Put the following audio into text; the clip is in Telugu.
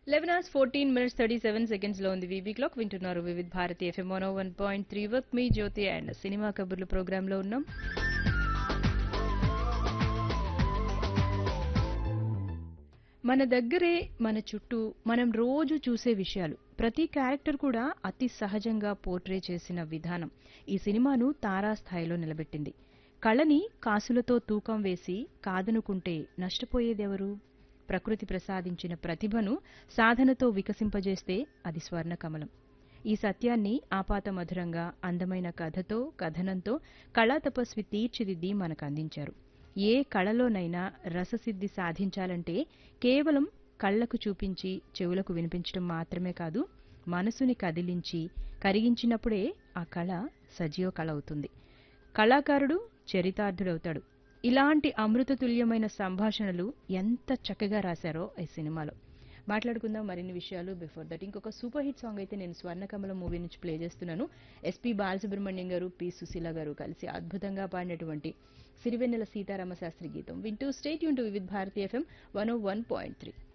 eleven hours fourteen minutes thirty seven seconds లో ఉంది వీబీ క్లాక్ వింటున్నారు Vividh Bharati FM one one point three వర్క్ మీ జ్యోతి అండ్ సినిమా కబుర్లు ప్రోగ్రామ్ లో ఉన్నాం మన దగ్గరే మన చుట్టూ మనం రోజు చూసే విషయాలు ప్రతి క్యారెక్టర్ కూడా అతి సహజంగా పోర్ట్రే చేసిన విధానం ఈ సినిమాను తారాస్థాయిలో నిలబెట్టింది కళని కాసులతో తూకం వేసి కాదనుకుంటే నష్టపోయేదెవరు ప్రకృతి ప్రసాదించిన ప్రతిభను సాధనతో వికసింపజేస్తే అది స్వర్ణకమలం ఈ సత్యాన్ని ఆపాత మధురంగా అందమైన కథతో కథనంతో కళా తపస్వి తీర్చిదిద్ది మనకు అందించారు ఏ కళలోనైనా రససిద్ధి సాధించాలంటే కేవలం కళ్లకు చూపించి చెవులకు వినిపించడం మాత్రమే కాదు మనసుని కదిలించి కరిగించినప్పుడే ఆ కళ సజీవ కళ అవుతుంది కళాకారుడు చరితార్థుడవుతాడు ఇలాంటి అమృతతుల్యమైన సంభాషణలు ఎంత చక్కగా రాశారో ఈ సినిమాలో మాట్లాడుకుందాం మరిన్ని విషయాలు బిఫోర్ దట్ ఇంకొక సూపర్ హిట్ సాంగ్ అయితే నేను స్వర్ణకమల మూవీ నుంచి ప్లే చేస్తున్నాను ఎస్పి బాలసుబ్రహ్మణ్యం గారు పి సుశీల గారు కలిసి అద్భుతంగా పాడినటువంటి సిరివెన్నెల సీతారామ శాస్త్రి గీతం వింటూ స్టేట్ యూన్ to Vividh Bharati FM one one point three